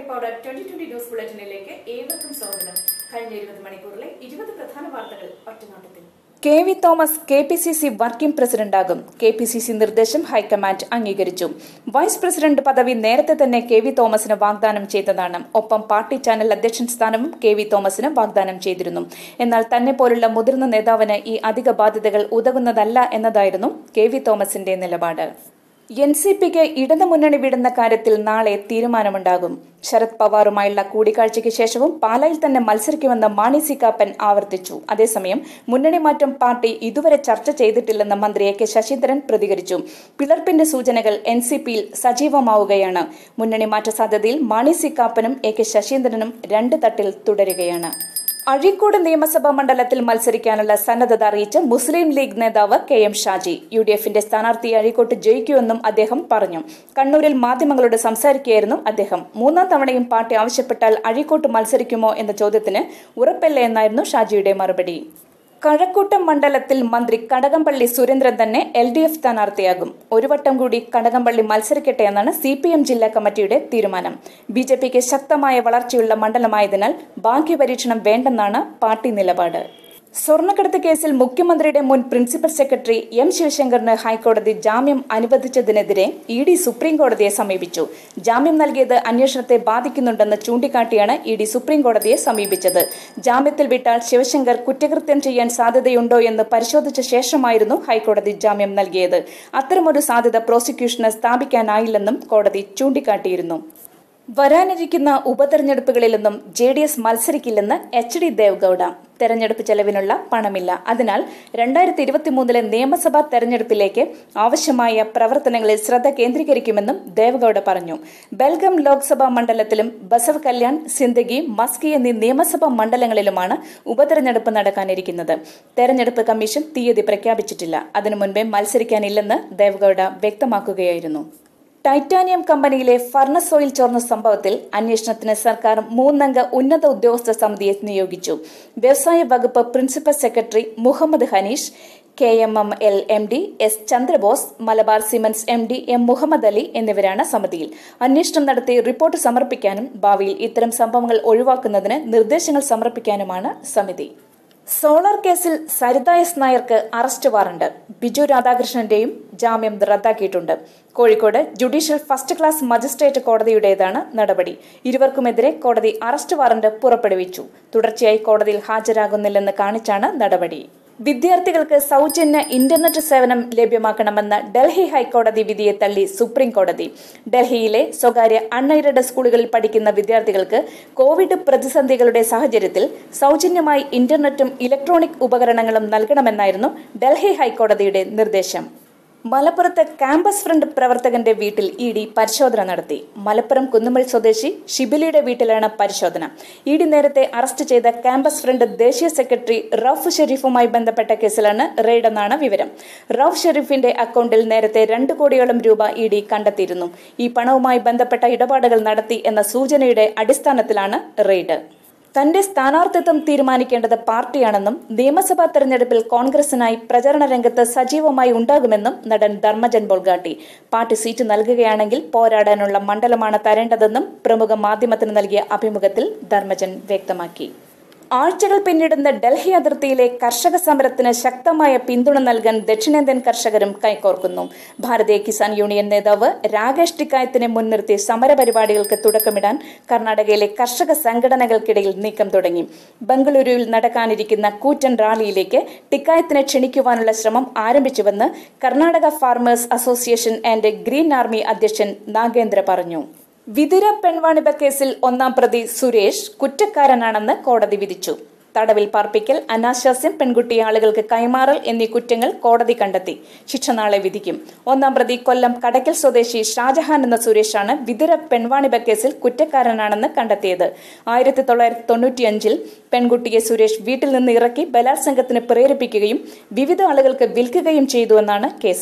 powder twenty twenty news ബുള്ളറ്റിനിലേക്ക് ഏവർക്കും സ്വാഗതം കഴിഞ്ഞ ഇരുപത് മണിക്കൂറിലെ ഇരുപത് പ്രധാന വാർത്തകൾ ഒറ്റനോട്ടത്തിൽ K V Thomas K P C C working പ്രസിഡന്റാകും കെ പി സി സി നിർദ്ദേശം ഹൈക്കമാൻഡ് അംഗീകരിച്ചു വൈസ് പ്രസിഡന്റ് പദവി നേരത്തെ തന്നെ കെ വി തോമസിന് വാഗ്ദാനം ചെയ്തതാണ് ഒപ്പം പാർട്ടി ചാനൽ അധ്യക്ഷൻ സ്ഥാനവും കെ വി തോമസിന് വാഗ്ദാനം ചെയ്തിരുന്നു എന്നാൽ തന്നെ പോലുള്ള മുതിർന്ന നേതാവിന് ഈ അധിക ബാധ്യതകൾ ഉതകുന്നതല്ല എന്നതായിരുന്നു കെ വി തോമസിന്റെ നിലപാട് എൻ സി പിക്ക് ഇടതുമുന്നണി വിടുന്ന കാര്യത്തിൽ നാളെ തീരുമാനമുണ്ടാകും ശരത് പവാറുമായുള്ള കൂടിക്കാഴ്ചയ്ക്ക് ശേഷവും പാലായിൽ തന്നെ മത്സരിക്കുമെന്ന് മാണി സി കാപ്പൻ ആവർത്തിച്ചു അതേസമയം മുന്നണി മാറ്റം പാർട്ടി ഇതുവരെ ചർച്ച ചെയ്തിട്ടില്ലെന്ന് മന്ത്രി എ കെ ശശീന്ദ്രൻ പ്രതികരിച്ചു പിളർപ്പിന്റെ സൂചനകൾ എൻ സി പിയിൽ സജീവമാവുകയാണ് മുന്നണി മാറ്റ സാധ്യതയിൽ മാണി സി കാപ്പനും എ കെ ശശീന്ദ്രനും രണ്ട് തട്ടിൽ തുടരുകയാണ് അഴീക്കോട് നിയമസഭാ മണ്ഡലത്തിൽ മത്സരിക്കാനുള്ള സന്നദ്ധത അറിയിച്ച മുസ്ലിം ലീഗ് നേതാവ് K M Shaji U D എഫിന്റെ സ്ഥാനാർത്ഥി അഴീക്കോട്ട് ജയിക്കുമെന്നും അദ്ദേഹം പറഞ്ഞു കണ്ണൂരിൽ മാധ്യമങ്ങളോട് സംസാരിക്കുകയായിരുന്നു അദ്ദേഹം മൂന്നാം തവണയും പാർട്ടി ആവശ്യപ്പെട്ടാൽ അഴീക്കോട്ട് മത്സരിക്കുമോ എന്ന ചോദ്യത്തിന് ഉറപ്പില്ല എന്നായിരുന്നു ഷാജിയുടെ മറുപടി കഴക്കൂട്ടം മണ്ഡലത്തിൽ മന്ത്രി കടകംപള്ളി സുരേന്ദ്രൻ തന്നെ എൽ ഡി എഫ് സ്ഥാനാർത്ഥിയാകും ഒരു വട്ടം കൂടി കടകംപള്ളി മത്സരിക്കട്ടെ എന്നാണ് സി പി എം ജില്ലാ കമ്മിറ്റിയുടെ തീരുമാനം ബി ജെ പിക്ക് ശക്തമായ വളർച്ചയുള്ള മണ്ഡലമായതിനാൽ ഭാഗ്യപരീക്ഷണം വേണ്ടെന്നാണ് പാർട്ടി നിലപാട് സ്വർണ്ണക്കടത്ത് കേസിൽ മുഖ്യമന്ത്രിയുടെ മുൻ പ്രിൻസിപ്പൽ സെക്രട്ടറി എം ശിവശങ്കറിന് ഹൈക്കോടതി ജാമ്യം അനുവദിച്ചതിനെതിരെ ഇ ഡി സുപ്രീം കോടതിയെ സമീപിച്ചു ജാമ്യം നൽകിയത് അന്വേഷണത്തെ ബാധിക്കുന്നുണ്ടെന്ന് ചൂണ്ടിക്കാട്ടിയാണ് ഇ ഡി സുപ്രീം കോടതിയെ സമീപിച്ചത് ജാമ്യത്തിൽ വിട്ടാൽ ശിവശങ്കർ കുറ്റകൃത്യം ചെയ്യാൻ സാധ്യതയുണ്ടോ എന്ന് പരിശോധിച്ച ശേഷമായിരുന്നു ഹൈക്കോടതി ജാമ്യം നൽകിയത് അത്തരമൊരു സാധ്യത പ്രോസിക്യൂഷന് സ്ഥാപിക്കാനായില്ലെന്നും കോടതി ചൂണ്ടിക്കാട്ടിയിരുന്നു വരാനിരിക്കുന്ന ഉപതെരഞ്ഞെടുപ്പുകളിലൊന്നും ജെ ഡി എസ് മത്സരിക്കില്ലെന്ന് എച്ച് ഡി ദേവ്ഗൌഡ തെരഞ്ഞെടുപ്പ് ചെലവിനുള്ള പണമില്ല അതിനാൽ രണ്ടായിരത്തി ഇരുപത്തിമൂന്നിലെ നിയമസഭാ തെരഞ്ഞെടുപ്പിലേക്ക് ആവശ്യമായ പ്രവർത്തനങ്ങളിൽ ശ്രദ്ധ കേന്ദ്രീകരിക്കുമെന്നും ദേവഗൌഡ പറഞ്ഞു ബൽഗം ലോക്സഭാ മണ്ഡലത്തിലും ബസവ് കല്യാൺ സിന്ദഗി മസ്കി എന്നീ നിയമസഭാ മണ്ഡലങ്ങളിലുമാണ് ഉപതെരഞ്ഞെടുപ്പ് നടക്കാനിരിക്കുന്നത് തെരഞ്ഞെടുപ്പ് കമ്മീഷൻ തീയതി പ്രഖ്യാപിച്ചിട്ടില്ല അതിനു മുൻപേ മത്സരിക്കാനില്ലെന്ന് ദേവഗൌഡ വ്യക്തമാക്കുകയായിരുന്നു ടൈറ്റാനിയം കമ്പനിയിലെ ഫർണസ് ഓയിൽ ചോർന്ന സംഭവത്തിൽ അന്വേഷണത്തിന് സർക്കാർ മൂന്നംഗ ഉന്നത ഉദ്യോഗസ്ഥ സമിതിയെ നിയോഗിച്ചു വ്യവസായ വകുപ്പ് principal secretary Muhammad Hanish K M M L M D S Chandrabose Malabar Cements M D M Muhammad Ali എന്നിവരാണ് സമിതിയിൽ അന്വേഷണം നടത്തി റിപ്പോർട്ട് സമർപ്പിക്കാനും ഭാവിയിൽ ഇത്തരം സംഭവങ്ങൾ ഒഴിവാക്കുന്നതിന് നിർദ്ദേശങ്ങൾ സമർപ്പിക്കാനുമാണ് സമിതി സോളാർ കേസിൽ സരിത എസ് നായർക്ക് അറസ്റ്റ് വാറണ്ട് ബിജു രാധാകൃഷ്ണന്റെയും ജാമ്യം റദ്ദാക്കിയിട്ടുണ്ട് Kozhikode judicial first class magistrate കോടതിയുടേതാണ് നടപടി ഇരുവർക്കുമെതിരെ കോടതി അറസ്റ്റ് വാറണ്ട് പുറപ്പെടുവിച്ചു തുടർച്ചയായി കോടതിയിൽ ഹാജരാകുന്നില്ലെന്ന് കാണിച്ചാണ് നടപടി വിദ്യാർത്ഥികൾക്ക് സൗജന്യ ഇന്റർനെറ്റ് സേവനം ലഭ്യമാക്കണമെന്ന ഡൽഹി ഹൈക്കോടതി വിധിയെ തള്ളി സുപ്രീം കോടതി ഡൽഹിയിലെ സ്വകാര്യ അൺഎയ്ഡഡ് സ്കൂളുകളിൽ പഠിക്കുന്ന വിദ്യാർത്ഥികൾക്ക് കോവിഡ് പ്രതിസന്ധികളുടെ സാഹചര്യത്തിൽ സൗജന്യമായി ഇന്റർനെറ്റും ഇലക്ട്രോണിക് ഉപകരണങ്ങളും നൽകണമെന്നായിരുന്നു ഡൽഹി ഹൈക്കോടതിയുടെ നിർദ്ദേശം മലപ്പുറത്ത് ക്യാമ്പസ് ഫ്രണ്ട് പ്രവർത്തകന്റെ വീട്ടിൽ ഇ ഡി പരിശോധന നടത്തി മലപ്പുറം കുന്നുമ്മൽ സ്വദേശി ഷിബിലിയുടെ വീട്ടിലാണ് പരിശോധന ഇ ഡി നേരത്തെ അറസ്റ്റ് ചെയ്ത ക്യാമ്പസ് ഫ്രണ്ട് ദേശീയ സെക്രട്ടറി റൌഫ് ഷെരീഫുമായി ബന്ധപ്പെട്ട കേസിലാണ് റെയ്ഡെന്നാണ് വിവരം റൌഫ് ഷെരീഫിന്റെ അക്കൗണ്ടിൽ നേരത്തെ രണ്ട് കോടിയോളം രൂപ ഇ ഡി കണ്ടെത്തിയിരുന്നു ഈ പണവുമായി ബന്ധപ്പെട്ട ഇടപാടുകൾ നടത്തി എന്ന സൂചനയുടെ അടിസ്ഥാനത്തിലാണ് റെയ്ഡ് തന്റെ സ്ഥാനാർത്ഥിത്വം തീരുമാനിക്കേണ്ടത് പാർട്ടിയാണെന്നും നിയമസഭാ തെരഞ്ഞെടുപ്പിൽ കോൺഗ്രസിനായി പ്രചരണ രംഗത്ത് സജീവമായി ഉണ്ടാകുമെന്നും നടൻ ധർമ്മജൻ ബൊൾഗാട്ടി പാർട്ടി സീറ്റ് നൽകുകയാണെങ്കിൽ പോരാടാനുള്ള മണ്ഡലമാണ് തരേണ്ടതെന്നും പ്രമുഖ മാധ്യമത്തിന് നൽകിയ അഭിമുഖത്തിൽ ധർമ്മജൻ വ്യക്തമാക്കി ആഴ്ചകൾ പിന്നിടുന്ന ഡൽഹി അതിർത്തിയിലെ കർഷക സമരത്തിന് ശക്തമായ പിന്തുണ നൽകാൻ ദക്ഷിണേന്ത്യൻ കർഷകരും കൈകോർക്കുന്നു ഭാരതീയ കിസാൻ യൂണിയൻ നേതാവ് രാകേഷ് ടിക്കായത്തിനെ മുൻനിർത്തി സമരപരിപാടികൾക്ക് തുടക്കമിടാൻ കർണാടകയിലെ കർഷക സംഘടനകൾക്കിടയിൽ നീക്കം തുടങ്ങി ബംഗളൂരുവിൽ നടക്കാനിരിക്കുന്ന കൂറ്റൻ റാലിയിലേക്ക് ടിക്കായത്തിനെ ക്ഷണിക്കുവാനുള്ള ശ്രമം ആരംഭിച്ചുവെന്ന് Karnataka Farmers Association and Green Army അധ്യക്ഷൻ നാഗേന്ദ്ര പറഞ്ഞു വിതുര പെൺവാണിഭ കേസിൽ ഒന്നാം പ്രതി സുരേഷ് കുറ്റക്കാരനാണെന്ന് കോടതി വിധിച്ചു തടവിൽ പാർപ്പിക്കൽ അനാശാസ്യം പെൺകുട്ടിയെ ആളുകൾക്ക് കൈമാറൽ എന്നീ കുറ്റങ്ങൾ കോടതി കണ്ടെത്തി ശിക്ഷ നാളെ വിധിക്കും ഒന്നാം പ്രതി കൊല്ലം കടക്കൽ സ്വദേശി ഷാജഹാൻ എന്ന സുരേഷാണ് വിതുര പെൺവാണിഭ കേസിൽ കുറ്റക്കാരനാണെന്ന് കണ്ടെത്തിയത് ആയിരത്തി തൊള്ളായിരത്തി തൊണ്ണൂറ്റിയഞ്ചിൽ പെൺകുട്ടിയെ സുരേഷ് വീട്ടിൽ നിന്ന് ഇറക്കി ബലാത്സംഗത്തിന് പ്രേരിപ്പിക്കുകയും വിവിധ ആളുകൾക്ക് വിൽക്കുകയും ചെയ്തുവെന്നാണ് കേസ്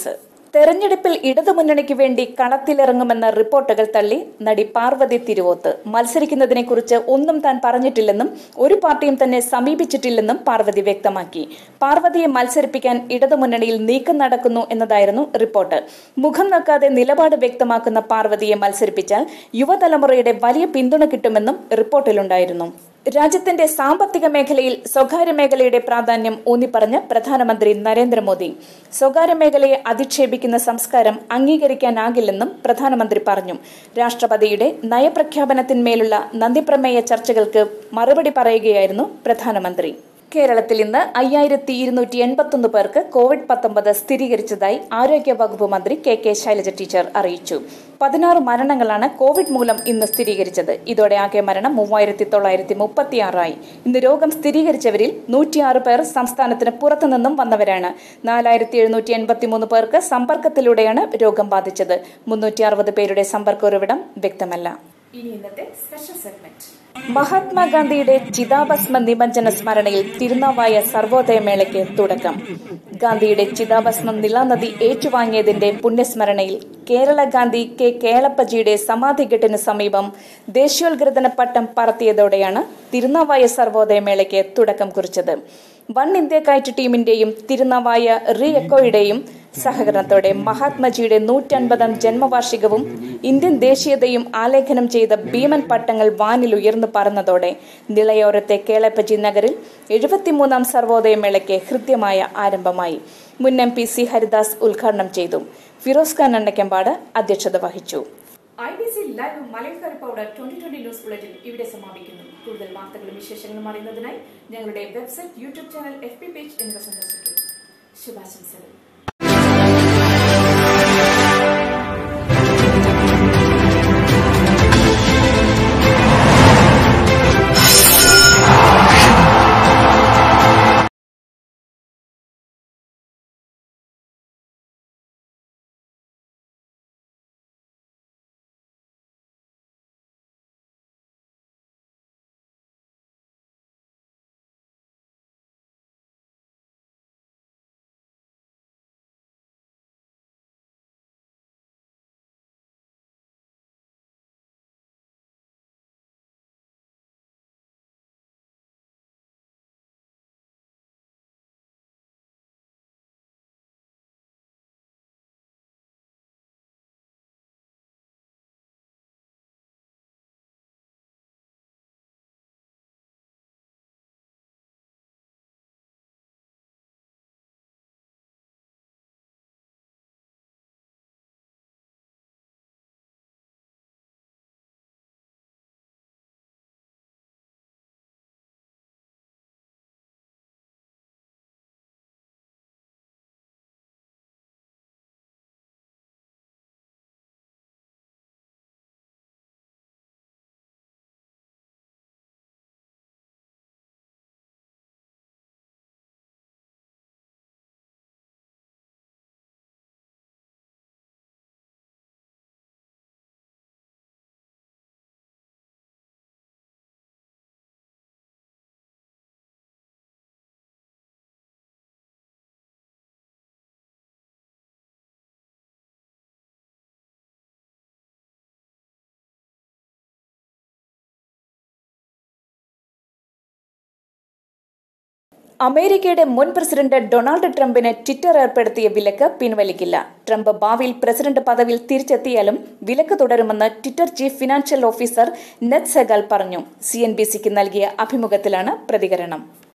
തെരഞ്ഞെടുപ്പിൽ ഇടതുമുന്നണിക്ക് വേണ്ടി കളത്തിലിറങ്ങുമെന്ന റിപ്പോർട്ടുകൾ തള്ളി നടി പാർവതി തിരുവോത്ത് മത്സരിക്കുന്നതിനെക്കുറിച്ച് ഒന്നും താൻ പറഞ്ഞിട്ടില്ലെന്നും ഒരു പാർട്ടിയും തന്നെ സമീപിച്ചിട്ടില്ലെന്നും പാർവതി വ്യക്തമാക്കി പാർവതിയെ മത്സരിപ്പിക്കാൻ ഇടതുമുന്നണിയിൽ നീക്കം നടക്കുന്നു എന്നതായിരുന്നു റിപ്പോർട്ട് മുഖം നോക്കാതെ നിലപാട് വ്യക്തമാക്കുന്ന പാർവതിയെ മത്സരിപ്പിച്ചാൽ യുവതലമുറയുടെ വലിയ പിന്തുണ കിട്ടുമെന്നും റിപ്പോർട്ടിലുണ്ടായിരുന്നു രാജ്യത്തിന്റെ സാമ്പത്തിക മേഖലയിൽ സ്വകാര്യ മേഖലയുടെ പ്രാധാന്യം ഊന്നിപ്പറഞ്ഞ് പ്രധാനമന്ത്രി നരേന്ദ്രമോദി സ്വകാര്യ മേഖലയെ അധിക്ഷേപിക്കുന്ന സംസ്കാരം അംഗീകരിക്കാനാകില്ലെന്നും പ്രധാനമന്ത്രി പറഞ്ഞു രാഷ്ട്രപതിയുടെ നയപ്രഖ്യാപനത്തിന്മേലുള്ള നന്ദിപ്രമേയ ചർച്ചകൾക്ക് മറുപടി പറയുകയായിരുന്നു പ്രധാനമന്ത്രി കേരളത്തിൽ ഇന്ന് അയ്യായിരത്തി ഇരുന്നൂറ്റി എൺപത്തൊന്ന് പേർക്ക് കോവിഡ് പത്തൊമ്പത് സ്ഥിരീകരിച്ചതായി ആരോഗ്യ വകുപ്പ് മന്ത്രി കെ കെ ശൈലജ ടീച്ചർ അറിയിച്ചു പതിനാറ് മരണങ്ങളാണ് കോവിഡ് മൂലം ഇന്ന് സ്ഥിരീകരിച്ചത് ഇതോടെ ആകെ മരണം മൂവായിരത്തി തൊള്ളായിരത്തി മുപ്പത്തിയാറായി ഇന്ന് രോഗം സ്ഥിരീകരിച്ചവരിൽ നൂറ്റിയാറ് പേർ സംസ്ഥാനത്തിന് പുറത്തുനിന്നും വന്നവരാണ് നാലായിരത്തി എഴുന്നൂറ്റി എൺപത്തിമൂന്ന് പേർക്ക് സമ്പർക്കത്തിലൂടെയാണ് രോഗം ബാധിച്ചത് മുന്നൂറ്റി അറുപത് പേരുടെ സമ്പർക്ക ഉറവിടം വ്യക്തമല്ല ഇനി ഇന്നത്തെ സ്പെഷ്യൽ സെഗ്മെന്റ് മഹാത്മാഗാന്ധിയുടെ ചിതാഭസ്മ നിമഞ്ജന സ്മരണയിൽ തിരുനാവായ സർവോദയ മേളയ്ക്ക് തുടക്കം ഗാന്ധിയുടെ ചിതാഭസ്മം നിലാനദി ഏറ്റുവാങ്ങിയതിന്റെ പുണ്യസ്മരണയിൽ കേരള ഗാന്ധി കെ കേളപ്പജിയുടെ സമാധിഘട്ടിന് സമീപം ദേശീയോദ്ഗ്രഥന പട്ടം പറത്തിയതോടെയാണ് തിരുനാവായ സർവോദയ മേളയ്ക്ക് തുടക്കം കുറിച്ചത് വൺ ഇന്ത്യ കയറ്റ് ടീമിന്റെയും തിരുനാവായ റി എക്കോയുടെയും സഹകരണത്തോടെ മഹാത്മജിയുടെ നൂറ്റൻപതാം ജന്മവാർഷികവും ഇന്ത്യൻ ദേശീയതയും ആലേഖനം ചെയ്ത ഭീമൻ പട്ടങ്ങൾ വാനിൽ ഉയർന്നു പറന്നതോടെ നിളയോരത്തെ കേളപ്പജി നഗറിൽ എഴുപത്തിമൂന്നാം സർവോദയ മേളയ്ക്ക് ഹൃദ്യമായ ആരംഭമായി മുൻ എം പി സി ഹരിദാസ് ഉദ്ഘാടനം ചെയ്തു ഫിറോസ് ഖാൻ അണ്ണക്കമ്പാട് അധ്യക്ഷത വഹിച്ചു ഐ ബി സി ലൈവ് മലയക്കറി powder twenty twenty news bulletin ഇവിടെ സമാപിക്കുന്നു കൂടുതൽ വാർത്തകളും വിശേഷങ്ങളും അറിയുന്നതിനായി ഞങ്ങളുടെ website YouTube channel F P page എന്നിവ സന്ദർശിക്കും ശുഭാശംസകൾ അമേരിക്കയുടെ മുൻ പ്രസിഡന്റ് ഡൊണാൾഡ് ട്രംപിന് ട്വിറ്റർ ഏർപ്പെടുത്തിയ വിലക്ക് പിൻവലിക്കില്ല ട്രംപ് ഭാവിയിൽ പ്രസിഡന്റ് പദവിയിൽ തിരിച്ചെത്തിയാലും വിലക്ക് തുടരുമെന്ന് Twitter chief financial officer Ned Segal പറഞ്ഞു സി നൽകിയ അഭിമുഖത്തിലാണ് പ്രതികരണം